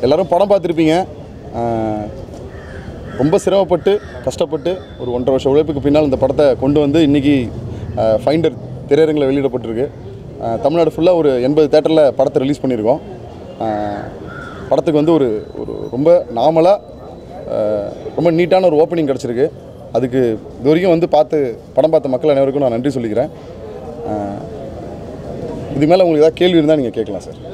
எல்லாரும் படம் பார்த்துருப்பீங்க ஆஹ், ரொம்ப சிரமப்பட்டு கஷ்டப்பட்டு ஒரு ஒன்றரை வருஷம் உழைப்புக்கு பின்னால் இந்த படத்தை கொண்டு வந்து இன்றைக்கி ஃபைண்டர் திரையரங்கில் வெளியிடப்பட்டிருக்கு ஆஹ், தமிழ்நாடு ஃபுல்லாக ஒரு எண்பது தேட்டரில் படத்தை ரிலீஸ் பண்ணியிருக்கோம் ஆஹ், படத்துக்கு வந்து ஒரு ஒரு ரொம்ப நார்மலாக ரொம்ப நீட்டான ஒரு ஓப்பனிங் கிடச்சிருக்கு அதுக்கு இது வரைக்கும் வந்து பார்த்து படம் பார்த்த மக்கள் அனைவருக்கும் நான் நன்றி சொல்லிக்கிறேன் ஆஹ், இது மேலே உங்களுக்கு ஏதாவது கேள்வி இருந்தால் நீங்கள் கேட்கலாம் சார்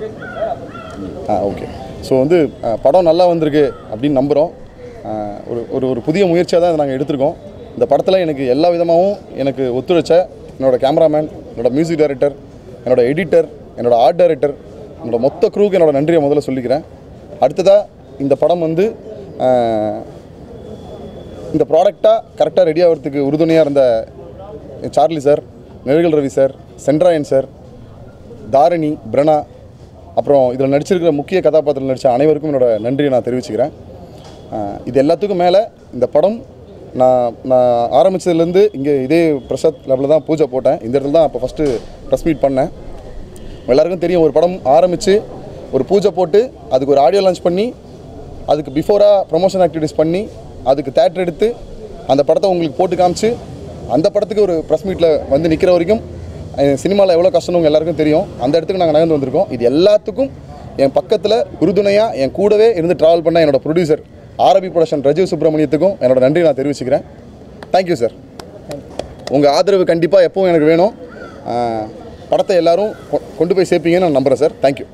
ஆ ஓகே ஸோ வந்து அஹ், படம் நல்லா வந்திருக்கு அப்படின்னு நம்புகிறோம் அஹ், ஒரு ஒரு ஒரு புதிய முயற்சியாக தான் நாங்கள் எடுத்திருக்கோம் இந்த படத்தில் எனக்கு எல்லா விதமாகவும் எனக்கு ஒத்துழைச்ச என்னோடய கேமராமேன் என்னோட மியூசிக் டைரக்டர் என்னோட எடிட்டர் என்னோட ஆர்ட் டைரக்டர் என்னோட மொத்த க்ரூக்கு என்னோட நன்றியை முதல்ல சொல்லிக்கிறேன் அடுத்ததாக இந்த படம் வந்து அஹ், இந்த ப்ராடக்டாக கரெக்டாக ரெடி ஆகிறதுக்கு உறுதுணையாக இருந்த சார்லி சார் நெருகல் ரவி சார் சென்ட்ராயன் சார் தாரணி பிரணா அப்புறம் இதில் நடிச்சிருக்கிற முக்கிய கதாபாத்திரத்தில் நடித்த அனைவருக்கும் என்னோட நன்றியை நான் தெரிவிச்சுக்கிறேன் ஆஹ் இது எல்லாத்துக்கும் மேலே இந்த படம் நான் நான் ஆரம்பித்ததுலேருந்து இங்கே இதே பிரசாத் லேபில் தான் பூஜை போட்டேன் இந்த இடத்துல தான் அப்போ ஃபஸ்ட்டு ப்ரெஸ் மீட் பண்ணேன் எல்லாருக்கும் தெரியும் ஒரு படம் ஆரம்பித்து ஒரு பூஜை போட்டு அதுக்கு ஒரு ஆடியோ லான்ச் பண்ணி அதுக்கு பிஃபோராக ப்ரொமோஷன் ஆக்டிவிட்டீஸ் பண்ணி அதுக்கு தேட்டர் எடுத்து அந்த படத்தை உங்களுக்கு போட்டு காமிச்சு அந்த படத்துக்கு ஒரு ப்ரெஸ் மீட்டில் வந்து நிற்கிற வரைக்கும் சினிமாவில் எவ்வளோ கஷ்டம்னு உங்க எல்லாருக்கும் தெரியும் அந்த இடத்துக்கு நாங்கள் நகர்ந்து வந்திருக்கோம் இது எல்லாத்துக்கும் என் பக்கத்தில் உறுதுணையாக என் கூடவே இருந்து ட்ராவல் பண்ண என்னோட ப்ரொடியூசர் ஆரபி ப்ரொடக்ஷன் ரஜீவ் சுப்ரமணியத்துக்கும் என்னோட நன்றி நான் தெரிவிச்சுக்கிறேன் தேங்க்யூ சார் உங்கள் ஆதரவு கண்டிப்பாக எப்பவும் எனக்கு வேணும் ஆஹ் படத்தை எல்லாரும் கொ- கொண்டு போய் சேர்ப்பீங்கன்னு நான் நம்புகிறேன் சார் தேங்க்யூ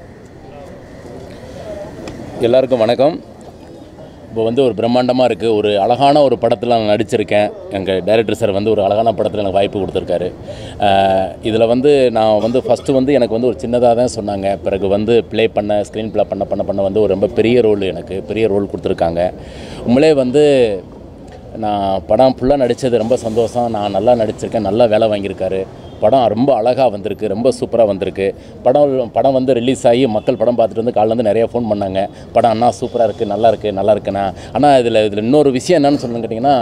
எல்லாருக்கும் வணக்கம் இப்போ வந்து ஒரு பிரம்மாண்டமாக இருக்குது ஒரு அழகான ஒரு படத்தில் நான் நடிச்சிருக்கேன் எங்கள் டைரக்டர் சார் வந்து ஒரு அழகான படத்தில் எனக்கு வாய்ப்பு கொடுத்துருக்காரு இதில் வந்து நான் வந்து ஃபஸ்ட்டு வந்து எனக்கு வந்து ஒரு சின்னதாக தான் சொன்னாங்க பிறகு வந்து ப்ளே பண்ண ஸ்க்ரீன் ப்ளே பண்ண பண்ண பண்ண வந்து ஒரு ரொம்ப பெரிய ரோல் எனக்கு பெரிய ரோல் கொடுத்துருக்காங்க உண்மையிலே வந்து நான் படம் ஃபுல்லாக நடித்தது ரொம்ப சந்தோஷம் நான் நல்லா நடிச்சிருக்கேன் நல்லா வேலை வாங்கியிருக்காரு படம் ரொம்ப அழகாக வந்திருக்கு ரொம்ப சூப்பராக வந்திருக்கு படம் படம் வந்து ரிலீஸ் ஆகி மக்கள் படம் பார்த்துட்டு வந்து காலைல வந்து நிறைய ஃபோன் பண்ணாங்க படம் அண்ணா சூப்பராக இருக்குது நல்லா இருக்குது நல்லா இருக்குண்ணா ஆனால் இதில் இதில் இன்னொரு விஷயம் என்னன்னு சொல்லணும்னு கேட்டிங்கன்னா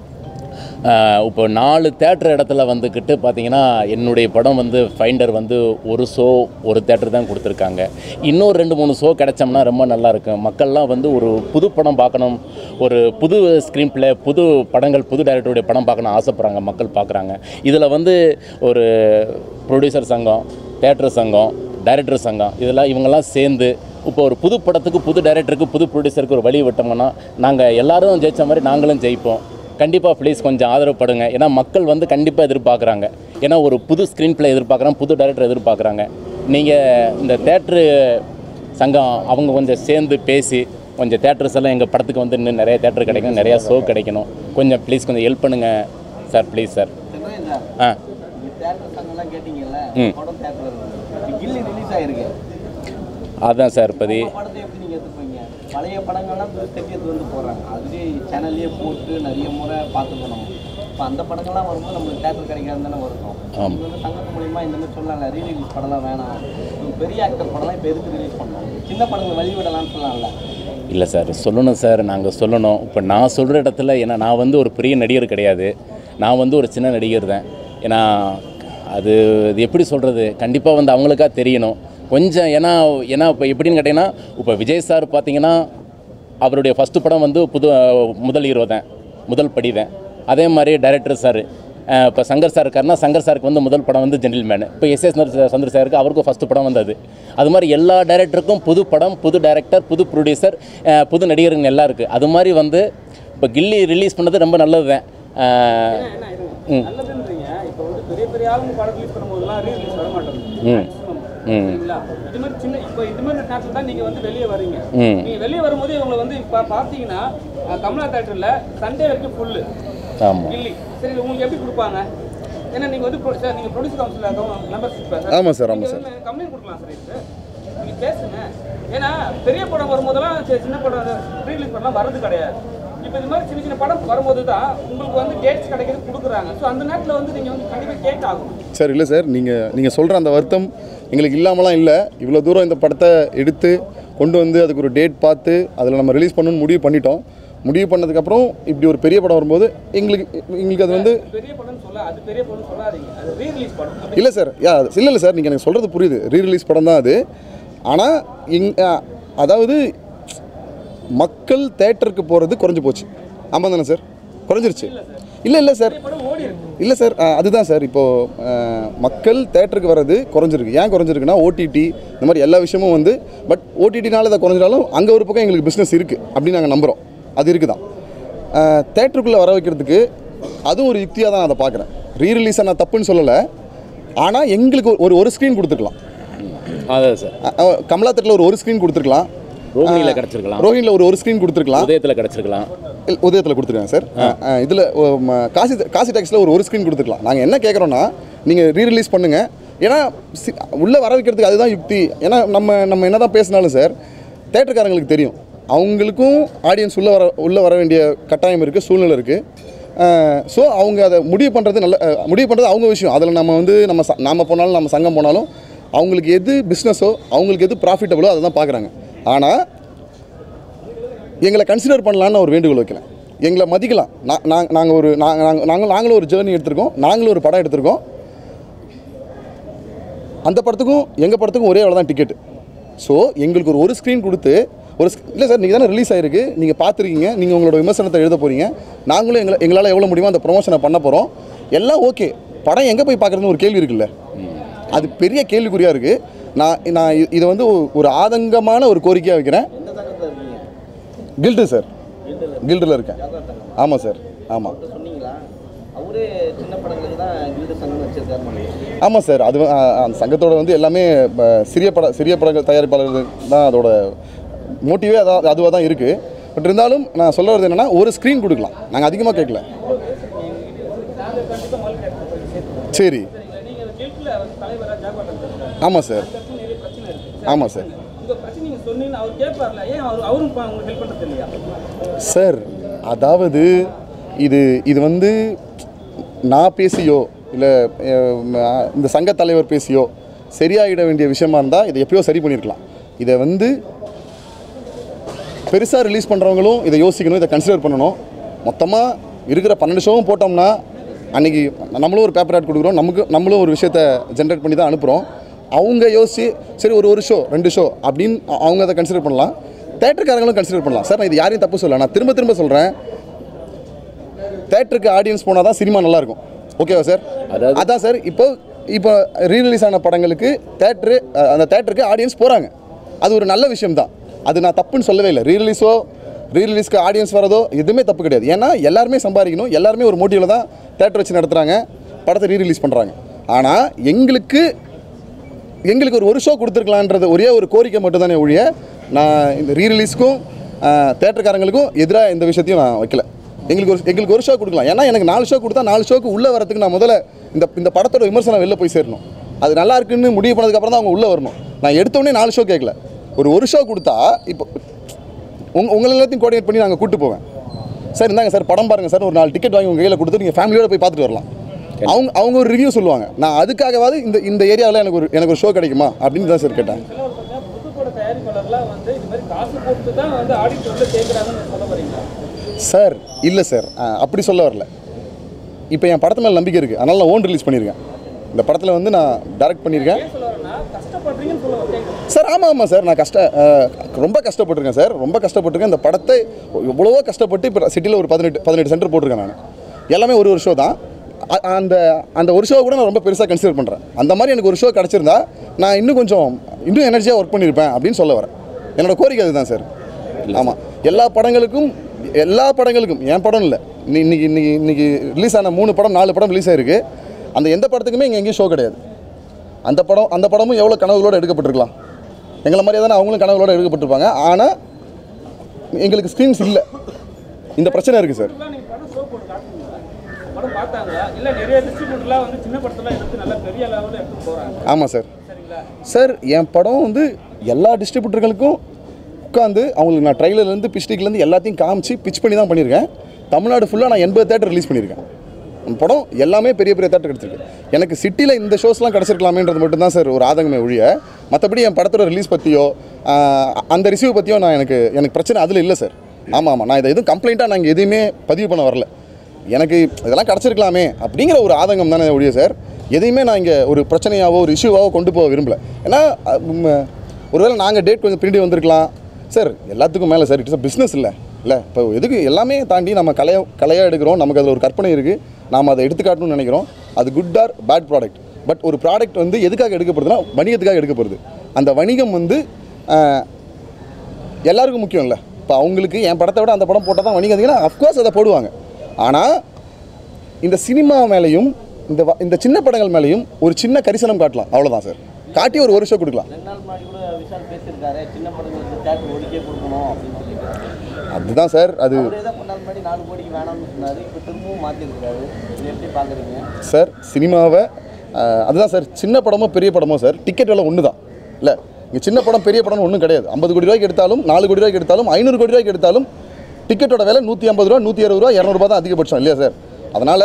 ஆஹ் இப்போ நாலு தேட்டர் இடத்துல வந்துக்கிட்டு பார்த்தீங்கன்னா என்னுடைய படம் வந்து ஃபைண்டர் வந்து ஒரு ஷோ ஒரு தேட்டர் தான் கொடுத்துருக்காங்க இன்னும் ரெண்டு மூணு ஷோ கிடைச்சோம்னா ரொம்ப நல்லா இருக்கும் மக்கள்லாம் வந்து ஒரு புது படம் பார்க்கணும் ஒரு புது ஸ்க்ரீன் ப்ளே புது படங்கள் புது டைரக்டருடைய படம் பார்க்கணும் ஆசைப்பட்றாங்க மக்கள் பார்க்குறாங்க இதில் வந்து ஒரு ப்ரொடியூசர் சங்கம் தேட்டர் சங்கம் டைரக்டர் சங்கம் இதெல்லாம் இவங்கெல்லாம் சேர்ந்து இப்போ ஒரு புது படத்துக்கு புது டைரக்டருக்கு புது ப்ரொடியூசருக்கு ஒரு வழி விட்டோம்னா நாங்கள் எல்லாரும் ஜெயிச்ச மாதிரி நாங்களும் ஜெயிப்போம் கண்டிப்பாக ப்ளீஸ் கொஞ்சம் ஆதரவுப்படுங்க ஏன்னா மக்கள் வந்து கண்டிப்பாக எதிர்பார்க்குறாங்க ஏன்னா ஒரு புது ஸ்க்ரீன் ப்ளே எதிர்பார்க்குறாங்க புது டைரக்டர் எதிர்பார்க்குறாங்க நீங்கள் இந்த தேட்ரு சங்கம் அவங்க கொஞ்சம் சேர்ந்து பேசி கொஞ்சம் தேட்டர்ஸ் எல்லாம் எங்கள் படத்துக்கு வந்து இன்னும் நிறைய தேட்டர் கிடைக்கும் நிறையா ஷோ கிடைக்கணும் கொஞ்சம் ப்ளீஸ் கொஞ்சம் ஹெல்ப் பண்ணுங்கள் சார் ப்ளீஸ் சார் ஆ தேட்டர் சங்கம்லாம் கேட்டீங்கல்ல ம். படம் தேட்டர் கில்லி ரிலீஸ் ஆயிருக்கு அதான் சார் இப்போதி உங்க படத்தை எப்படி நீங்க எடுத்துப்பீங்க பழைய படங்கள்லாம் திருப்பி எடுத்து வந்து போடுறாங்க அதுவே சேனல்லே போட்டு நிறைய முறை பார்த்துக்கணும் இப்போ அந்த படங்கள்லாம் வரும்போது நம்மளுக்கு தேட்டர் கிடைக்காது தானே வருத்தம் ஆமா. நீங்க வந்து சங்கத்து மூலியமா இந்த மாதிரி சொல்லலாம்ல ரீ ரிலீஸ் படம்லாம் வேணாம் இப்ப பெரிய ஆக்டர் படம்லாம் இப்போ எதுக்கு ரிலீஸ் பண்ணோம் சின்ன படங்கள் வழி விடலாம்னு சொல்லலாம்ல இல்லை சார் சொல்லணும் சார் நாங்கள் சொல்லணும் இப்போ நான் சொல்கிற இடத்துல ஏன்னா நான் வந்து ஒரு பெரிய நடிகர் கிடையாது நான் வந்து ஒரு சின்ன நடிகர் தான் ஏன்னா அது இது எப்படி சொல்கிறது கண்டிப்பாக வந்து அவங்களுக்கா தெரியணும் கொஞ்சம் ஏன்னா ஏன்னா இப்போ எப்படின்னு கேட்டிங்கன்னா இப்போ விஜய் சார் பார்த்தீங்கன்னா அவருடைய ஃபஸ்ட்டு படம் வந்து புது முதல் ஹீரோ தான் முதல் படி தான் அதே மாதிரி டைரக்டர் சார் இப்போ சங்கர் சார் இருக்காருன்னா சங்கர் சாருக்கு வந்து முதல் படம் வந்து ஜென்டில்மேன் இப்போ எஸ் எஸ் சந்திர சாருக்கு அவருக்கும் ஃபஸ்ட்டு படம் வந்தது அது மாதிரி எல்லா டைரக்டருக்கும் புது படம் புது டைரக்டர் புது ப்ரொடியூசர் புது நடிகருங்க எல்லாம் இருக்குது அது மாதிரி வந்து இப்போ கில்லி ரிலீஸ் பண்ணது ரொம்ப நல்லது தான் ம் நல்லதுன்றீங்க இப்போ வந்து பெரிய பெரிய ஆளுங்க படம் ரிலீஸ் பண்ணும்போதெல்லாம் ரீ ரிலீஸ் வர மாட்டேங்குது ம் ம் சரிங்களா இது மாதிரி சின்ன இப்போ இது மாதிரி நேரத்தில் தான் நீங்கள் வந்து வெளியே வரீங்க ம் நீங்கள் வெளியே வரும்போது இவங்களை வந்து இப்போ பார்த்தீங்கன்னா அஹ், கமலா தேட்டரில் சண்டே வரைக்கும் ஃபுல்லு ஆமாம் கில்லி சரி உங்களுக்கு எப்படி கொடுப்பாங்க ஏன்னா நீங்கள் வந்து pro- சார் நீங்கள் ப்ரொடியூசர் கவுன்சில் மெம்பர்ஷிப் ஆமாம் சார் ஆமாம் சார் கம்ப்ளைண்ட் கொடுக்கலாம் சார் இது நீங்கள் பேசுங்க ஏன்னா பெரிய படம் வரும்போதெல்லாம் சரி, சின்ன படம் ரீலீஸ் பண்ணலாம் வர்றது கிடையாது இப்போ இது மாதிரி சின்ன சின்ன படம் வரும்போது தான் உங்களுக்கு வந்து டேட்ஸ் கிடைக்கிறது கொடுக்குறாங்க ஸோ அந்த நேரத்தில் வந்து நீங்கள் வந்து கண்டிப்பாக கேட் ஆகும் சார் இல்லை சார் நீங்கள் நீங்கள் சொல்கிற அந்த வருத்தம் எங்களுக்கு இல்லாமலாம் இல்லை இவ்வளோ தூரம் இந்த படத்தை எடுத்து கொண்டு வந்து அதுக்கு ஒரு டேட் பார்த்து அதில் நம்ம ரிலீஸ் பண்ணணும்னு முடிவு பண்ணிட்டோம் முடிவு பண்ணதுக்கப்புறம் இப்படி ஒரு பெரிய படம் வரும்போது எங்களுக்கு எங்களுக்கு அது வந்து பெரிய படம்னு சொல்ல அது பெரிய படம் சொல்லாதீங்க அது ரீ ரிலீஸ் படம் அப்படி இல்லை சார் யா இல்லை இல்லை சார் நீங்கள் எனக்கு சொல்கிறது புரியுது ரீ ரிலீஸ் படம் தான் அது ஆனால் இங் அதாவது மக்கள் தேட்டருக்கு போகிறது குறைஞ்சு போச்சு ஆமாம் தானே சார் குறைஞ்சிருச்சு இல்லை இல்லை சார் இல்லை சார் அஹ், அதுதான் சார் இப்போது மக்கள் தேட்டருக்கு வர்றது குறைஞ்சிருக்கு ஏன் குறைஞ்சிருக்குன்னா ஓடிடி இந்த மாதிரி எல்லா விஷயமும் வந்து பட் ஓடிடினால இதை குறைஞ்சாலும் அங்கே ஒரு பக்கம் எங்களுக்கு பிஸ்னஸ் இருக்குது அப்படின்னு நாங்கள் நம்புகிறோம் அது இருக்குது தான் தேட்டருக்குள்ளே வர வைக்கிறதுக்கு அதுவும் ஒரு யுக்தியாக தான் நான் அதை பார்க்குறேன் ரீ ரிலீஸை நான் தப்புன்னு சொல்லலை ஆனால் எங்களுக்கு ஒரு ஒரு ஸ்க்ரீன் கொடுத்துருக்கலாம் அதான் சார் அஹ், அஹ், கமலா தேட்டரில் ஒரு ஒரு ஸ்க்ரீன் கொடுத்துருக்கலாம் ரோகிணியில் கிடச்சிருக்கலாம் ரோஹினில் ஒரு ஒரு ஸ்க்ரீன் கொடுத்துருக்கலாம் உதயத்தில் கிடச்சிருக்கலாம் இல்ல, உதயத்தில் கொடுத்துருக்காங்க சார் இதில் காசி காசி டேக்ஸில் ஒரு ஒரு ஸ்க்ரீன் கொடுத்துருக்கலாம் நாங்கள் என்ன கேட்குறோன்னா நீங்கள் ரீ ரிலீஸ் பண்ணுங்கள் ஏன்னா சி- உள்ளே வர வைக்கிறதுக்கு அதுதான் யுக்தி ஏன்னா நம்ம நம்ம என்ன தான் பேசினாலும் சார் தேட்டருக்காரங்களுக்கு தெரியும் அவங்களுக்கும் ஆடியன்ஸ் உள்ளே வர உள்ளே வர வேண்டிய கட்டாயம் இருக்குது சூழ்நிலை இருக்குது ஸோ அவங்க அதை முடிவு பண்ணுறது நல்ல அஹ், முடிவு பண்ணுறது அவங்க விஷயம் அதில் நம்ம வந்து நம்ம ச- நாம போனாலும் நம்ம சங்கம் போனாலும் அவங்களுக்கு எது பிஸ்னஸோ அவங்களுக்கு எது ப்ராஃபிட்டபுளோ அதை தான் பார்க்குறாங்க ஆனால் எங்களை கன்சிடர் பண்ணலான்னு ஒரு வேண்டுகோள் வைக்கிறேன் எங்களை மதிக்கலாம் நான் நாங்கள் நாங்கள் ஒரு நாங்கள் நாங்கள் நாங்களும் ஒரு ஜேர்னி எடுத்திருக்கோம் நாங்களும் ஒரு படம் எடுத்திருக்கோம் அந்த படத்துக்கும் எங்கள் படத்துக்கும் ஒரே அளவு தான் டிக்கெட்டு ஸோ எங்களுக்கு ஒரு ஒரு ஸ்க்ரீன் கொடுத்து ஒரு இல்லை சார் நீங்கள் தானே ரிலீஸ் ஆயிருக்கு நீங்கள் பார்த்துருக்கீங்க நீங்கள் உங்களோட விமர்சனத்தை எழுத போகிறீங்க நாங்களும் எங்களை எங்களால் எவ்வளோ முடியுமோ அந்த ப்ரொமோஷனை பண்ண போகிறோம் எல்லாம் ஓகே படம் எங்கே போய் பார்க்குறதுன்னு ஒரு கேள்வி இருக்குல்ல அது பெரிய கேள்விக்குறியாக இருக்குது நான் நான் இ- இதை வந்து ஒ- ஒரு ஆதங்கமான ஒரு கோரிக்கையாக வைக்கிறேன் எந்த சங்கத்தில் இருக்கீங்க கில்டு சார் கில்டில் இருக்கேன் ஆமாம் சார் ஆமாம் அவர்கிட்ட சொன்னீங்களா அவரே சின்ன படங்களுக்கு தான் வீடு சங்கம் வச்சிருக்காரு ஆமாம் சார் அது வ- அ- அந்த சங்கத்தோட வந்து எல்லாமே ப, சிறிய பட சிறிய படங்கள் தயாரிப்பாளர்கள் தான் அதோட மோட்டிவே அதான் அதுவாக தான் இருக்குது பட் இருந்தாலும் நான் சொல்ல வரது என்னென்னா ஒரு ஸ்க்ரீன் கொடுக்கலாம் நாங்கள் அதிகமாக கேட்கல சரி நீங்கள் கில்ட்டில் வந்து தலைவராக ஜாக்வாட் இருக்காரு ஆமாம் சார் நிறைய பிரச்சனை இருக்குது ஆமாம் சார் உங்கள் பிரச்சனை நீங்கள் சொன்னீங்கன்னு அவர் கேட்பார்ல ஏன் அவர் அவரும் இப்போ உங்களுக்கு ஹெல்ப் பண்ணுறது இல்லையா சார் அதாவது இது இது வந்து நான் பேசியோ இல்லை இந்த சங்க தலைவர் பேசியோ சரியாயிட வேண்டிய விஷயமா இருந்தால் இதை எப்பயோ சரி பண்ணியிருக்கலாம் இதை வந்து பெருசாக ரிலீஸ் பண்ணுறவங்களும் இதை யோசிக்கணும் இதை கன்சிடர் பண்ணணும் மொத்தமாக இருக்கிற பன்னெண்டு ஷோவும் போட்டோம்னா அன்றைக்கி நம்மளும் ஒரு பேப்பர் ஆட் கொடுக்குறோம் நமக்கு நம்மளும் ஒரு விஷயத்தை ஜென்ரேட் பண்ணி தான் அனுப்புகிறோம் அவங்க யோசிச்சு சரி ஒரு ஒரு ஷோ ரெண்டு ஷோ அப்படின்னு அ- அவங்க அதை கன்சிடர் பண்ணலாம் தேட்டருக்காரங்களும் கன்சிடர் பண்ணலாம் சார் நான் இது யாரையும் தப்பு சொல்ல நான் திரும்ப திரும்ப சொல்கிறேன் தேட்டருக்கு ஆடியன்ஸ் போனால் தான் சினிமா நல்லாயிருக்கும் ஓகேவா சார் அதாவது- அதான் சார் இப்போ இப்போ ரீரிலீஸ் ஆன படங்களுக்கு தேட்டரு அந்த தேட்டருக்கு ஆடியன்ஸ் போகிறாங்க அது ஒரு நல்ல விஷயம் தான் அது நான் தப்புன்னு சொல்லவே இல்லை ரீரிலீஸோ ரீரிலீஸ்க்கு ஆடியன்ஸ் வரதோ எதுவுமே தப்பு கிடையாது ஏன்னா எல்லாருமே சம்பாதிக்கணும் எல்லாருமே ஒரு மோட்டிவில் தான் தேட்டர் வச்சு நடத்துகிறாங்க படத்தை ரீரிலீஸ் பண்ணுறாங்க ஆனால் எங்களுக்கு எங்களுக்கு ஒரு ஒரு ஷோ கொடுத்துருக்கலான்றது ஒரே ஒரு கோரிக்கை மட்டும் தானே ஒழிய நான் இந்த ரீரிலீஸ்க்கும் தேட்டருக்காரங்களுக்கும் எதிராக இந்த விஷயத்தையும் நான் வைக்கல எங்களுக்கு ஒரு எங்களுக்கு ஒரு ஷோ கொடுக்கலாம் ஏன்னா எனக்கு நாலு ஷோ கொடுத்தா நாலு ஷோக்கு உள்ளே வரதுக்கு நான் முதல்ல இந்த இந்த படத்தோட விமர்சனம் வெளில போய் சேரணும் அது நல்லா இருக்குன்னு முடிவு பண்ணதுக்கப்புறம் தான் அவங்க உள்ளே வரணும் நான் எடுத்தோடனே நாலு ஷோ கேட்கல ஒரு ஒரு ஷோ கொடுத்தா இப்போ உங்க உங்களை எல்லாத்தையும் கோஆர்டினேட் பண்ணி நாங்கள் கூட்டு போவேன் சார் இந்தாங்க சார் படம் பாருங்கள் சார் ஒரு நாலு டிக்கெட் வாங்கி உங்கள் கையில் கொடுத்து நீங்கள் ஃபேமிலியோட போய் பார்த்துட்டு வரலாம் அவங்க அவங்க ஒரு ரிவ்யூ சொல்லுவாங்க நான் அதுக்காகவாது இந்த இந்த ஏரியாவில் எனக்கு ஒரு எனக்கு ஒரு ஷோ கிடைக்குமா அப்படின்னு தான் சார் கேட்டேன் சில ஒரு பார்த்தீங்கன்னா புதுப்பட தயாரிப்பாளர்லாம் வந்து இது மாதிரி காசு போட்டு தான் வந்து ஆடிட் வந்து சேர்க்குறாங்கன்னு சொல்ல வரீங்களா சார் இல்லை சார் அப்படி சொல்ல வரல இப்போ என் படத்து மேலே நம்பிக்கை இருக்குது அதனால நான் ஓன் ரிலீஸ் பண்ணியிருக்கேன் இந்த படத்தில் வந்து நான் டைரக்ட் பண்ணியிருக்கேன் ஏன் சொல்ல வரேன்னா கஷ்டப்படுறீங்கன்னு சொல்ல வரேன் சார் ஆமாம் ஆமாம் சார் நான் கஷ்ட அஹ், ரொம்ப கஷ்டப்பட்டிருக்கேன் சார் ரொம்ப கஷ்டப்பட்டிருக்கேன் இந்த படத்தை எவ்வளவோ கஷ்டப்பட்டு இப்போ சிட்டியில் ஒரு பதினெட்டு பதினெட்டு சென்டர் போட்டிருக்கேன் நான் எல்லாமே ஒரு ஒரு ஷோ தான் அ- அந்த அந்த ஒரு ஷோ கூட நான் ரொம்ப பெருசாக கன்சிடர் பண்ணுறேன் அந்த மாதிரி எனக்கு ஒரு ஷோ கிடச்சிருந்தா நான் இன்னும் கொஞ்சம் இன்னும் எனர்ஜியாக ஒர்க் பண்ணியிருப்பேன் அப்படின்னு சொல்ல வரேன் என்னோட கோரிக்கை அதுதான் சார் ஆமாம் எல்லா படங்களுக்கும் எல்லா படங்களுக்கும் என் படம் இல்லை இன்னைக்கு இன்னைக்கு இன்னைக்கு ரிலீஸ் ஆன மூணு படம் நாலு படம் ரிலீஸ் ஆயிருக்கு அந்த எந்த படத்துக்குமே இங்கே எங்கேயும் ஷோ கிடையாது அந்த படம் அந்த படமும் எவ்வளோ கனவுகளோடு எடுக்கப்பட்டிருக்கலாம் எங்களை மாதிரியே தானே அவங்களும் கனவுகளோடு எடுக்கப்பட்டிருப்பாங்க ஆனால் எங்களுக்கு ஸ்க்ரீன்ஸ் இல்லை இந்த பிரச்சனை இருக்குது சார் ஃபுல்லாக நீங்கள் படம் ஷோ போட்டு காட்டுறீங்களா படம் பார்த்தாங்களா இல்லை நிறைய டிஸ்ட்ரிபியூட்டர்லாம் வந்து சின்ன படத்தெல்லாம் எடுத்து நல்லா பெரிய லெவலில் எடுத்து போகிறாங்க ஆமாம் சார் சரிங்களா சார் என் படம் வந்து எல்லா டிஸ்ட்ரிபியூட்டர்களுக்கும் உட்காந்து அவங்களுக்கு நான் ட்ரைலர்லேருந்து பிஸ்டிக்லேருந்து எல்லாத்தையும் காமிச்சு பிச் பண்ணி தான் பண்ணியிருக்கேன் தமிழ்நாடு ஃபுல்லாக நான் எண்பது தேட்டர் ரிலீஸ் பண்ணியிருக்கேன் அந்த படம் எல்லாமே பெரிய பெரிய தேட்டர் கிடச்சிருக்கு எனக்கு சிட்டியில் இந்த ஷோஸ்லாம் கிடச்சிருக்கலாமேன்றது மட்டும்தான் சார் ஒரு ஆதங்கமே ஒழிய மற்றபடி என் படத்தோட ரிலீஸ் பற்றியோ அந்த ரிசீவ் பற்றியோ நான் எனக்கு எனக்கு பிரச்சனை அதில் இல்லை சார் ஆமாம் ஆமாம் நான் இதை எதுவும் கம்ப்ளைண்ட்டாக நான் இங்கே எதுவுமே பதிவு பண்ண வரல எனக்கு இதெல்லாம் கிடச்சிருக்கலாமே அப்படிங்கிற ஒரு ஆதங்கம் தானே ஒழிய சார் எதையுமே நான் இங்கே ஒரு பிரச்சனையாவோ ஒரு இஷ்யூவாவோ கொண்டு போக விரும்பல ஏன்னா அஹ், உம், ஒருவேளை நாங்கள் டேட் கொஞ்சம் பின்னாடி வந்திருக்கலாம் சார் எல்லாத்துக்கும் மேலே சார் இட்ஸ் பிஸ்னஸ் இல்லை இல்லை இப்போ எதுக்கு எல்லாமே தாண்டி நம்ம கலையை கலையாக எடுக்கிறோம் நமக்கு அதில் ஒரு கற்பனை இருக்குது நாம் அதை எடுத்துக்காட்டணும்னு நினைக்கிறோம் அது good or bad product but ஒரு ப்ராடக்ட் வந்து எதுக்காக எடுக்கப்படுதுன்னா வணிகத்துக்காக எடுக்கப்படுது அந்த வணிகம் வந்து ஆஹ், எல்லாருக்கும் முக்கியம் இல்லை இப்போ அவங்களுக்கு என் படத்தை விட அந்த படம் போட்டால் தான் வணிகம் அதிகம்னா அஃப்கோர்ஸ் அதை போடுவாங்க ஆனால் இந்த சினிமா மேலேயும் இந்த வ- இந்த சின்ன படங்கள் மேலேயும் ஒரு சின்ன கரிசனம் காட்டலாம் அவ்வளோதான் சார் காட்டி ஒரு ஒரு ஷோ கொடுக்கலாம் ரெண்டு நாள் முன்னாடி கூட விஷால் பேசியிருக்காரு சின்ன படங்களுக்கு தேட்டர் ஒதுக்கே கொடுக்கணும் அப்படின்னு சொல்லிட்டு அதுதான் சார் அது அவரே தான் கொஞ்ச நாள் முன்னாடி நாலு கோடிக்கு வேணாம்னு சொன்னாரு இப்போ திரும்பவும் மாற்றிருக்காரு இது எப்படி பார்க்குறீங்க சார் சினிமாவை அஹ், அதுதான் சார் சின்ன படமோ பெரிய படமோ சார் டிக்கெட் விலை ஒன்று தான் இல்லை இங்கே சின்ன படம் பெரிய படம் ஒன்றும் கிடையாது ஐம்பது கோடி ரூபாய்க்கு எடுத்தாலும் நாலு கோடி ரூபாய்க்கு எடுத்தாலும் ஐநூறு கோடி ரூபாய்க்கு எடுத்தாலும் டிக்கெட்டோட விலை நூற்றி ஐம்பது ரூபா நூற்றி அறுபது ரூபா இரநூறுபா தான் அதிகபட்சம் இல்லையா சார் அதனால்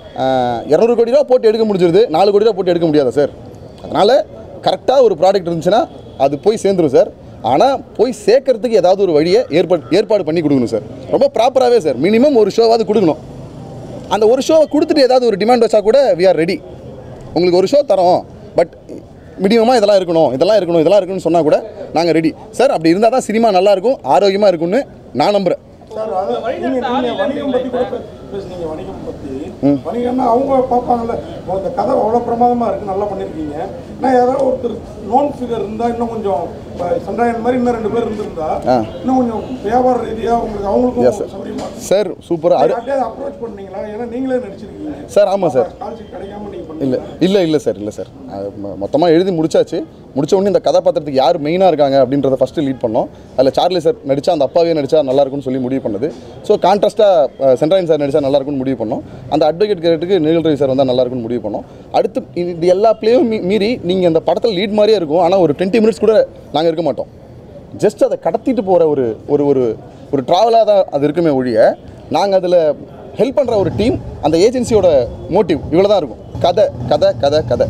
இரநூறு கோடி ரூபா போட்டு எடுக்க முடிஞ்சிருது நாலு கோடி ரூபா போட்டு எடுக்க முடியாதா சார் அதனால் கரெக்டாக ஒரு ப்ராடக்ட் இருந்துச்சுன்னா அது போய் சேர்ந்துரும் சார் ஆனால் போய் சேர்க்கறதுக்கு ஏதாவது ஒரு வழியை ஏற்பாடு ஏற்பாடு பண்ணி கொடுக்கணும் சார் ரொம்ப ப்ராப்பராகவே சார் மினிமம் ஒரு ஷோவாவது கொடுக்கணும் அந்த ஒரு ஷோவை கொடுத்துட்டு ஏதாவது ஒரு டிமாண்ட் வச்சா கூட வி ஆர் ரெடி உங்களுக்கு ஒரு ஷோ தரோம் பட் மினிமமாக இதெல்லாம் இருக்கணும் இதெல்லாம் இருக்கணும் இதெல்லாம் இருக்கணும்னு சொன்னால் கூட நாங்கள் ரெடி சார் அப்படி இருந்தால் தான் சினிமா நல்லாயிருக்கும் ஆரோக்கியமாக இருக்கும்னு நான் நம்புகிறேன் சார் அது நீங்க நீங்க வணிகம் பத்தி கூட பே- பேசுனீங்க வணிகம் பத்தி வணிகம்னா அவங்க பார்ப்பாங்கல்ல இப்போ இந்த கதை அவ்வளோ பிரமாதமா இருக்கு நல்லா பண்ணிருக்கீங்க நான் யாராவது ஒருத்தர் நோன் ஃபிகர் இருந்தா இன்னும் கொஞ்சம் இப்போ சந்திராயன் மாதிரி இன்னும் ரெண்டு பேர் இருந்திருந்தா ஆ. இன்னும் கொஞ்சம் வியாபார ரீதியா உங்களுக்கு Yes, அவங்களுக்கும் sir. சௌகரியமா சார் சூப்பராக அரு யார்ட்டையாவது அப்ரோச் பண்ணீங்களா ஏன்னா நீங்களே நடிச்சிருக்கீங்க சார் ஆமாம் சார் கால்ஷீட் கிடைக்காம நீங்க இல்லை பண்ணீங்க இல்லை இல்லை சார் இல்லை சார் மொத்தமாக எழுதி முடிச்சாச்சு முடிச்ச உடனே இந்த கதாபாத்திரத்துக்கு யார் மெயினாக இருக்காங்க அப்படின்றத ஃபஸ்ட்டு லீட் பண்ணோம் அதில் சார்லி சார் நடித்தா அந்த அப்பாவே நடித்தா நல்லா இருக்கும்னு சொல்லி முடிவு பண்ணது ஸோ கான்ட்ராஸ்ட்டாக சென்ட்ராயன் சார் நடித்தா நல்லா இருக்கும்னு முடிவு பண்ணோம் அந்த அட்வொகேட் கேரக்டருக்கு நீல் ரவி சார் வந்தால் நல்லா இருக்கும்னு முடிவு பண்ணோம் அடுத்து இது- இது எல்லா பிளேயும் மீறி நீங்கள் அந்த படத்தில் லீட் மாதிரியே இருக்கும் ஆனால் ஒரு டுவெண்ட்டி மினிட்ஸ் கூட நாங்கள் இருக்க மாட்டோம் ஜஸ்ட் அதை கடத்திட்டு போகிற ஒரு ஒரு ஒரு ஒரு ட்ராவலாக தான் அது இருக்குமே ஒழிய நாங்கள் அதில் ஹெல்ப் பண்ணுற ஒரு டீம் அந்த ஏஜென்சியோட மோட்டிவ் இவ்வளோ தான் இருக்கும் கதை கதை கதை கதை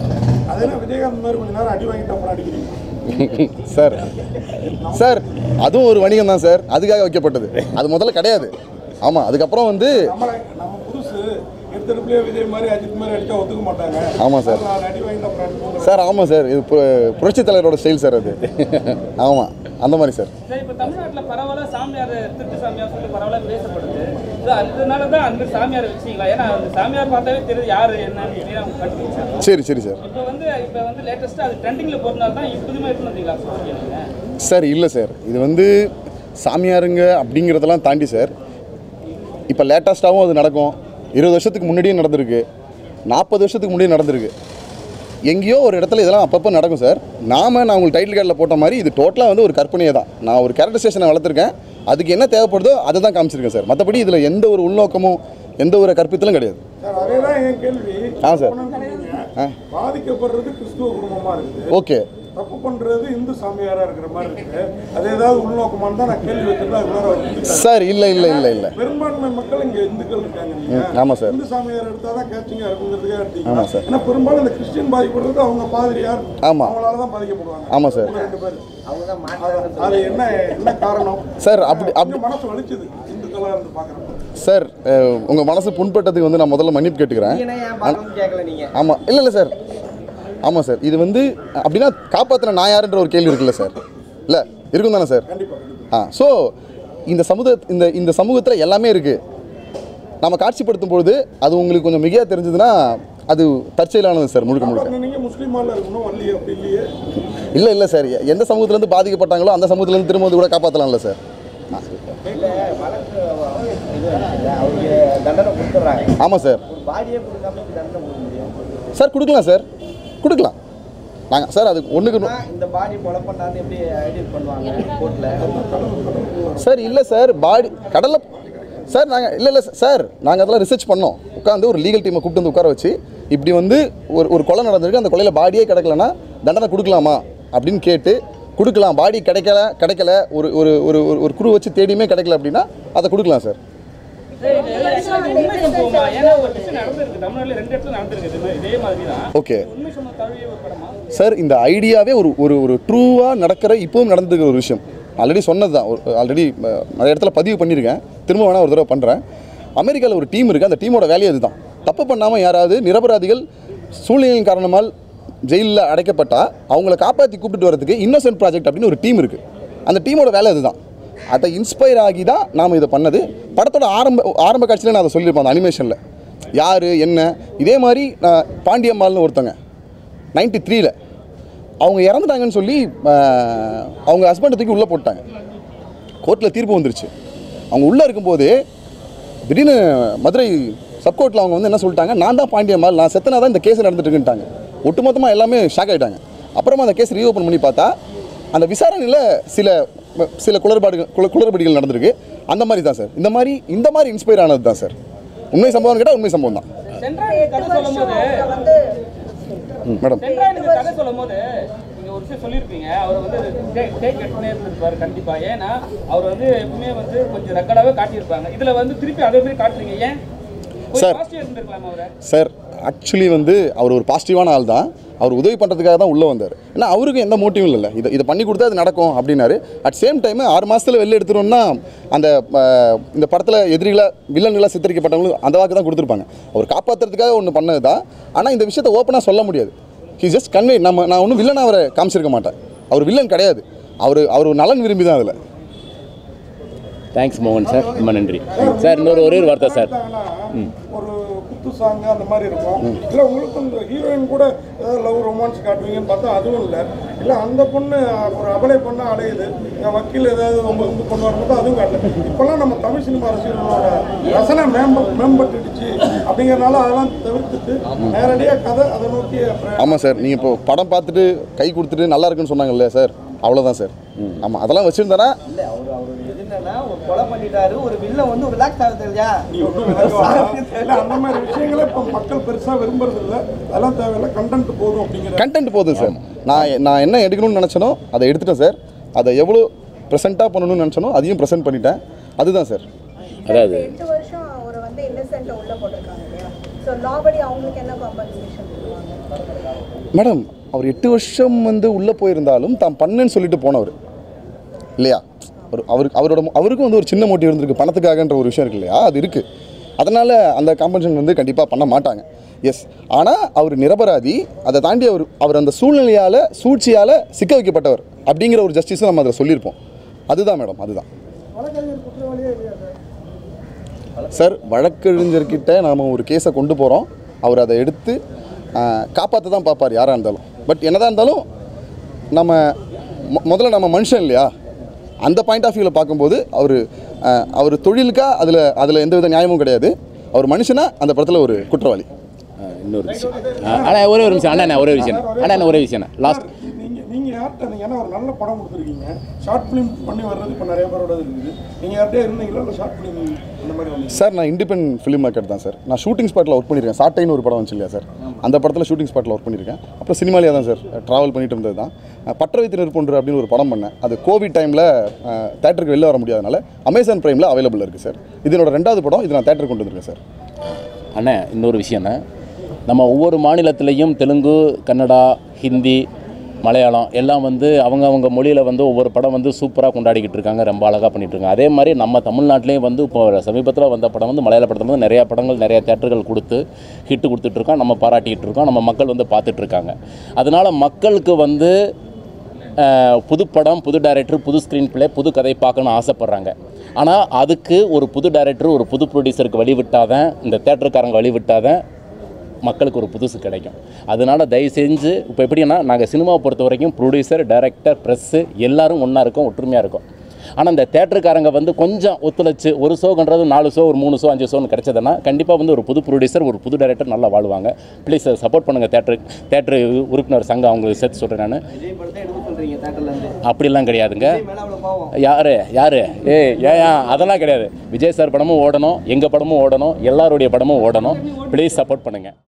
அதே விஜயகாந்த் மாதிரி கொஞ்ச நேரம் அடி வாங்கிட்டு அப்புறம் அடிக்கிறீங்க சார் சார் அதுவும் ஒரு வணிகம் தான் சார் அதுக்காக வைக்கப்பட்டது அது முதல்ல கிடையாது ஆமாம் அதுக்கப்புறம் வந்து நம்மளை நம்ம புதுசு எடுத்தெடுப்புலேயே விஜய் மாதிரி அஜித் மாதிரி அடிச்சா ஒத்துக்க மாட்டாங்க ஆமாம் சார். அதனால அடி வாங்கிட்டு அப்புறம் அடிப்போம் சார் ஆமாம் சார் இது பு- புரட்சித் தலைவரோட ஸ்டைல் சார் அது ஆமாம் அந்த மாதிரி சார் சரி இப்போ தமிழ்நாட்டில் பரவாயில்ல சாமியார் திருட்டு சாமியார் சொல்லி பரவாயில்ல பேசப்படுது ஸோ அதனால தான் அந்த சாமியார் வச்சிங்களா ஏன்னா அந்த சாமியார் பார்த்தாவே தெரியுது யார் என்னன்னு சொல்லி அவங்க கண்டுபிடிச்சாங்க சரி சரி சார் இப்போ வந்து இப்போ வந்து லேட்டஸ்ட்டாக அது ட்ரெண்டிங்கில் போகிறதுனால தான் இப்போதுமே எடுத்துன்னு வந்தீங்களா சொல்லுங்க சார் இல்லை சார் இது வந்து சாமியாருங்க அப்படிங்கிறதெல்லாம் தாண்டி சார் இப்போ லேட்டஸ்ட்டாகவும் அது நடக்கும் இருபது வருஷத்துக்கு முன்னாடியும் நடந்திருக்கு நாற்பது வருஷத்துக்கு முன்னாடியும் நடந்திருக்கு எங்கேயோ ஒரு இடத்துல இதெல்லாம் அப்பப்போ நடக்கும் சார் நாம நான் உங்களுக்கு டைட்டில் கார்டில் போட்ட மாதிரி இது டோட்டலாக வந்து ஒரு கற்பனையே தான் நான் ஒரு கேரக்டர் ஸ்டேஷனை வளர்த்துருக்கேன் அதுக்கு என்ன தேவைப்படுதோ அதை தான் காமிச்சிருக்கேன் சார் மற்றபடி இதில் எந்த ஒரு உள்நோக்கமும் எந்த ஒரு கற்பித்தலும் கிடையாது சார் அதேதான் என் கேள்வி ஆ, சார். தப்பு பண்றீங்க. பாதிக்கப்படுறது கிறிஸ்துவ குடும்பமா இருக்குது ஓகே தப்பு பண்றது இந்து சாமியாரா இருக்கிற மாதிரி இருக்கு அது ஏதாவது உள்நோக்கமானு தான் நான் கேள்வி வச்சிருந்தா அதுக்குள்ளார அவர் வந்துட்டாரு. சார் இல்லை இல்லை இல்லை இல்லை பெரும்பான்மை மக்கள் இங்க இந்துக்கள் இருக்காங்க நீங்க ம், ஆமா சார். இந்து சாமியார் எடுத்தா தான் கேட்சிங்கா இருக்குங்கிறதுக்காக ஆமா எடுத்தீங்க சார். ஏன்னா பெரும்பாலும் இந்த கிறிஸ்டியன் பாதிக்கப்படுறது அவங்க பாதிரியார் ஆமா. அவங்களால தான் பாதிக்கப்படுவாங்க ஆமாம் சார் அவங்க ரெண்டு பேர் அவங்க தான் அது- அது என்ன என்ன காரணம் சார் அப்படி அப்படி கொஞ்சம் மனசு வலிச்சுது இந்துக்களா இருந்து பாக்குறப்ப சார் உங்கள் மனசு புண்பட்டதுக்கு வந்து நான் முதல்ல மன்னிப்பு கேட்டுக்கிறேன் ஏன்னா ஏன் பார்க்கணும்னு கேட்கல நீங்கள் ஆமாம் இல்லை இல்லை சார் ஆமாம் சார் இது வந்து அப்படின்னா காப்பாற்றின நான் யாருன்ற ஒரு கேள்வி இருக்குல்ல சார் இல்லை இருக்கும் தானே சார் கண்டிப்பா ஆ ஸோ இந்த சமூக இந்த இந்த சமூகத்தில் எல்லாமே இருக்குது நம்ம காட்சிப்படுத்தும் பொழுது அது உங்களுக்கு கொஞ்சம் மிகையாக தெரிஞ்சதுன்னா அது தற்செயலானது சார் முழுக்க முழுக்க அப்புறம் நீங்க முஸ்லீமால இருக்கணும் வரலையே அப்படி இல்லையே இல்லை இல்லை சார் எந்த சமூகத்துலேருந்து பாதிக்கப்பட்டாங்களோ அந்த சமூகத்துலேருந்து திரும்ப வந்து கூட காப்பாற்றலாம்ல சார் இல்லை வழக்கு இது இல்லை அவருக்கு தண்டனை கொடுத்துட்றாங்க ஆமாம் சார் ஒரு பாடியே கொடுக்காம இப்படி தண்டனை கொடுக்க முடியும் சார் கொடுக்கலாம் சார் கொடுக்கலாம் நாங்கள் சார் அது ஒன்றுக்கு ஆனா, இந்த பாடி கொலை பண்ணான்னு எப்படி ஐடென்ட் பண்ணுவாங்க கோர்ட்டில் சார் இல்லை சார் பாடி கடலில் சார் நாங்கள் இல்லை இல்லை சார் நாங்கள் அதெல்லாம் ரிசர்ச் பண்ணோம் உட்காந்து ஒரு லீகல் டீமை கூப்பிட்டு வந்து உட்கார வச்சு இப்படி வந்து ஒரு ஒரு கொலை நடந்திருக்கு அந்த கொலையில் பாடியே கிடைக்கலனா தண்டனை கொடுக்கலாமா அப்படின்னு கேட்டு கொடுக்கலாம் பாடி கிடைக்கல கிடைக்கல ஒரு ஒரு ஒரு ஒரு- ஒரு குழு வச்சு தேடியுமே கிடைக்கல அப்படின்னா அதை கொடுக்கலாம் சார் உண்மை சம்பவமா ஏன்னா ஒரு விஷயம் நடந்திருக்கு தமிழ்நாட்டில் ரெண்டு இடத்துல நடந்திருக்கு இது மாதிரி இதே மாதிரி தான் ஓகே உண்மை சம்பவம் தழுவிய ஒரு படமா சார் இந்த ஐடியாவே ஒரு ஒரு ஒரு ட்ரூவாக நடக்கிற இப்போவும் நடந்துக்கிற ஒரு விஷயம் ஆல்ரெடி சொன்னது தான் ஆல்ரெடி நிறைய இடத்துல பதிவு பண்ணியிருக்கேன் திரும்ப வேணால் ஒரு தடவை பண்ணுறேன் அமெரிக்காவில் ஒரு டீம் இருக்குது அந்த டீமோட வேலையே அதுதான் தப்பு பண்ணாமல் யாராவது நிரபராதிகள் சூழ்நிலையின் காரணமால் ஜெயிலில் அடைக்கப்பட்டால் அவங்கள காப்பாற்றி கூப்பிட்டு வரதுக்கு இன்னோசென்ட் ப்ராஜெக்ட் அப்படின்னு ஒரு டீம் இருக்குது அந்த டீமோட வேலை அதுதான் அதை இன்ஸ்பயர் ஆகி தான் நாம் இதை பண்ணது படத்தோட ஆரம்ப ஆரம்ப காட்சியில் நான் அதை சொல்லியிருப்பேன் அந்த அனிமேஷனில் யார் என்ன இதே மாதிரி நான் பாண்டியம்மாள்னு ஒருத்தங்க நைன்டி த்ரீல அவங்க இறந்துட்டாங்கன்னு சொல்லி ஆஹ், அவங்க ஹஸ்பண்டை தூக்கி உள்ளே போட்டாங்க கோர்ட்டில் தீர்ப்பு வந்துருச்சு அவங்க உள்ளே இருக்கும்போது திடீர்னு மதுரை சப்கோர்ட்டில் அவங்க வந்து என்ன சொல்லிட்டாங்க நான் தான் பாண்டியம்மாள் நான் செத்தனா தான் இந்த கேஸ் நடந்துட்டு இருக்குன்ட்டாங்க ஒட்டுமொத்தமாக எல்லாமே ஷாக் ஆகிட்டாங்க அப்புறமா அந்த கேஸ் ரீஓப்பன் பண்ணி பார்த்தா அந்த விசாரணையில் சில சில குளறுபாடுகள் குள குளறுபடிகள் நடந்திருக்கு அந்த மாதிரி தான் சார் இந்த மாதிரி இந்த மாதிரி இன்ஸ்பயர் ஆனது தான் சார் உண்மை சம்பவம் கேட்டால் உண்மை சம்பவம் தான் சென்ட்ராயனுக்கு கதை சொல்லும் போது வந்து மேடம் சென்ட்ராயனுக்கு கதை சொல்லும் போது நீங்க ஒரு விஷயம் சொல்லியிருப்பீங்க அவர் வந்து டேக் எடுத்துனே இருந்திருப்பாரு கண்டிப்பா ஏன்னா அவர் வந்து எப்பவுமே வந்து கொஞ்சம் ரெக்கடாவே காட்டியிருப்பாங்க இதுல வந்து திருப்பி அதே மாதிரி காட்டுறீங்க ஏன் Sir. பாசிட்டிவ் இருந்திருக்கலாம் அவரை சார் ஆக்சுவலி வந்து அவர் ஒரு பாசிட்டிவான ஆள் தான் அவர் உதவி பண்ணுறதுக்காக தான் உள்ளே வந்தார் ஏன்னா அவருக்கு எந்த மோட்டிவும் இல்லைல்ல இதை இதை பண்ணி கொடுத்தா அது நடக்கும் அப்படின்னாரு அட் சேம் டைம் ஆறு மாதத்தில் வெளில எடுத்துட்டோம்னா அந்த அஹ், இந்த படத்தில் எதிரிகளாக வில்லன்களாக சித்தரிக்கப்பட்டவங்களும் அந்த வாக்கு தான் கொடுத்துருப்பாங்க அவர் காப்பாற்றுறதுக்காக ஒன்று பண்ணது தான் ஆனால் இந்த விஷயத்தை ஓப்பனாக சொல்ல முடியாது ஹி ஜஸ்ட் கன்வே நம்ம நான் ஒன்றும் வில்லனாக அவரை காமிச்சிருக்க மாட்டேன் அவர் வில்லன் கிடையாது அவர் அவர் ஒரு நலன் விரும்பி தான் அதில் தேங்க்ஸ் மோகன் சார் ரொம்ப நன்றி சார் இன்னொரு ஒரே ஒரு வார்த்தை சார் பார்த்தாங்கன்னா, ஒரு குத்து சாங் அந்த மாதிரி இருக்கும் இல்லை உங்களுக்கு இந்த ஹீரோயின் கூட ஏதாவது லவ் ரொமான்ஸ் காட்டுவீங்கன்னு பார்த்தா அதுவும் இல்லை இல்லை அந்த பொண்ணு ஒரு அபலை பொண்ணு அலையுது என் வக்கீல் ஏதாவது ரொம்ப ரொம்ப பண்ணுவார் பார்த்தா அதுவும் காட்டல இப்போல்லாம் நம்ம தமிழ் சினிமா ரசிகர்களோட ரசனை மேம்ப மேம்பட்டுடுச்சு அப்படிங்கிறனால அதெல்லாம் தவிர்த்துட்டு நேரடியாக கதை அதை நோக்கி அப்புறம் ஆமாம் சார் நீங்கள் இப்போ படம் பார்த்துட்டு கை கொடுத்துட்டு நல்லா இருக்குன்னு சொன்னாங்கல்ல சார் அவ்வளோதான் சார் ஆமாம் அதெல்லாம் வச்சுருந்தேன்னா இல்ல அவர் அவர் இது என்னன்னா ஒரு கொலை பண்ணிட்டாரு ஒரு வில்ல வந்து ஒரு ரிலாக்ஸ் ஆகுது இல்லையா நீ ஒன்றும் விளக்க வேணாம். இல்லை அந்த மாதிரி விஷயங்களை இப்போ மக்கள் பெருசாக விரும்புறது இல்லை அதெல்லாம் தேவையில்லை கண்டென்ட் போதும் அப்படிங்கிற கண்டென்ட் போதும் சார் நான் நான் என்ன எடுக்கணும்னு நினச்சனோ அதை எடுத்துட்டேன் சார் அதை எவ்வளோ ப்ரெசென்ட்டாக பண்ணணும்னு நினச்சனோ அதையும் ப்ரெசென்ட் பண்ணிட்டேன் அதுதான் சார் அதாவது எட்டு வருஷம் அவரை வந்து இன்னசென்ட்டை உள்ள போட்டிருக்காங்க இல்லையா ஸோ லாபடி அவங்களுக்கு என்ன காம்பன்சேஷன் பண்ணுவாங்க மேடம் அவர் எட்டு வருஷம் வந்து உள்ளே போயிருந்தாலும் தான் பண்ணேன்னு சொல்லிட்டு போனவர் இல்லையா ஒரு அவருக்கு அவரோட அவருக்கும் வந்து ஒரு சின்ன மோட்டிவ் இருந்திருக்கு பணத்துக்காகன்ற ஒரு விஷயம் இருக்கு இல்லையா அது இருக்குது அதனால் அந்த காம்பன்சேஷன் வந்து கண்டிப்பாக பண்ண மாட்டாங்க எஸ் ஆனால் அவர் நிரபராதி அதை தாண்டி அவர் அவர் அந்த சூழ்நிலையால் சூழ்ச்சியால் சிக்க வைக்கப்பட்டவர் அப்படிங்கிற ஒரு ஜஸ்டிஸை நம்ம அதில் சொல்லியிருப்போம் அதுதான் மேடம் அதுதான் சார் வழக்கறிஞர்கிட்ட நாம் ஒரு கேஸை கொண்டு போகிறோம் அவர் அதை எடுத்து காப்பாற்ற தான் பார்ப்பார் யாராக இருந்தாலும் பட் என்னதான் இருந்தாலும் நம்ம மொ- முதல்ல நம்ம மனுஷன் இல்லையா அந்த பாயிண்ட் ஆஃப் வியூவில் பார்க்கும்போது அவர் அவர் தொழிலுக்கா அதில் அதில் எந்த வித நியாயமும் கிடையாது அவர் மனுஷனா அந்த படத்தில் ஒரு குற்றவாளி ஆ, இன்னொரு விஷயம் அண்ணா ஒரே ஒரு நிமிஷம் அண்ணா அண்ணா, ஒரே ஒரு விஷயம் அண்ணா அண்ணா, ஒரே விஷயம் லாஸ்ட் நீங்கள் நீங்கள் யார்கிட்ட நீங்கள் ஏன்னா ஒரு நல்ல படம் கொடுத்துருக்கீங்க ஷார்ட் ஃபிலிம் பண்ணி வர்றது இப்போ நிறைய பேரோட இருக்குது நீங்கள் யார்கிட்டயே இருந்தீங்களா இல்லை ஷார்ட் ஃபிலிம் அந்த மாதிரி வந்தீங்க சார் நான் இண்டிபெண்ட் ஃபிலிம் மேக்கர் தான் சார் நான் ஷூட்டிங் ஸ்பாட்டில் ஒர்க் பண்ணியிருக்கேன் சாட்டைன்னு ஒரு படம் வந்துச்சு இல்லையா சார் அந்த படத்தில் ஷூட்டிங் ஸ்பாட்டில் ஒர்க் பண்ணியிருக்கேன் அப்புறம் சினிமாலேயே தான் சார் ட்ராவல் பண்ணிட்டு இருந்தது தான் அஹ், பற்ற வைத்து நெருப்பொன்று அப்படின்னு ஒரு படம் பண்ணேன் அது கோவிட் டைமில் தேட்டருக்கு வெளில வர முடியாதனால அமேசான் ப்ரைமில் அவைலபிள் இருக்குது சார் இது என்னோட ரெண்டாவது படம் இது நான் தேட்டருக்கு கொண்டு வந்திருக்கேன் சார் அண்ணே இன்னொரு விஷயண்ணே நம்ம ஒவ்வொரு மாநிலத்திலையும் தெலுங்கு கன்னடா ஹிந்தி மலையாளம் எல்லாம் வந்து அவங்க அவங்க மொழியில் வந்து ஒவ்வொரு படம் வந்து சூப்பராக கொண்டாடிக்கிட்டு இருக்காங்க ரொம்ப அழகாக பண்ணிட்டு இருக்காங்க அதே மாதிரி நம்ம தமிழ்நாட்டிலையும் வந்து இப்போ சமீபத்தில் வந்த படம் வந்து மலையாள படத்தில் வந்து நிறையா படங்கள் நிறைய தேட்டர்கள் கொடுத்து ஹிட்டு கொடுத்துட்டு இருக்கோம் நம்ம பாராட்டிகிட்டு இருக்கோம் நம்ம மக்கள் வந்து பார்த்துட்டு இருக்காங்க அதனால் மக்களுக்கு வந்து அஹ், புது படம் புது டைரக்டர் புது ஸ்க்ரீன் ப்ளே புது கதை பார்க்கணும்னு ஆசைப்பட்றாங்க ஆனால் அதுக்கு ஒரு புது டைரக்டர் ஒரு புது ப்ரொடியூசருக்கு வழிவிட்டாதான் இந்த தேட்டருக்காரங்க வழிவிட்டாதான் மக்களுக்கு ஒரு புதுசு கிடைக்கும் அதனால் தயவு செஞ்சு இப்போ எப்படின்னா நாங்கள் சினிமாவை பொறுத்த வரைக்கும் ப்ரொடியூசர் டைரக்டர் ப்ரெஸ்ஸு எல்லாரும் ஒன்றா இருக்கோம் ஒற்றுமையாக இருக்கும் ஆனால் இந்த தேட்டருக்காரங்க வந்து கொஞ்சம் ஒத்துழைச்சு ஒரு ஷோன்றது நாலு ஷோ ஒரு மூணு ஷோ அஞ்சு ஷோன்னு கிடைச்சதுன்னா கண்டிப்பாக வந்து ஒரு புது ப்ரொடியூசர் ஒரு புது டைரக்டர் நல்லா வாழ்வாங்க ப்ளீஸ் சப்போர்ட் பண்ணுங்கள் தேட்டரு தேட்டரு உறுப்பினர் சங்கம் அவங்களுக்கு சேர்த்து சொல்கிறேன் நான் விஜய் படத்தை எடுக்க சொல்றீங்க தேட்டர்ல இருந்து அப்படிலாம் கிடையாதுங்க விஜய் மேல அவ்வளவு பாவம் யாரு யாரு ஏய் ஏன் அதெல்லாம் கிடையாது விஜய் சார் படமும் ஓடணும் எங்கள் படமும் ஓடணும் எல்லாருடைய படமும் ஓடணும் ப்ளீஸ் சப்போர்ட் பண்ணுங்கள்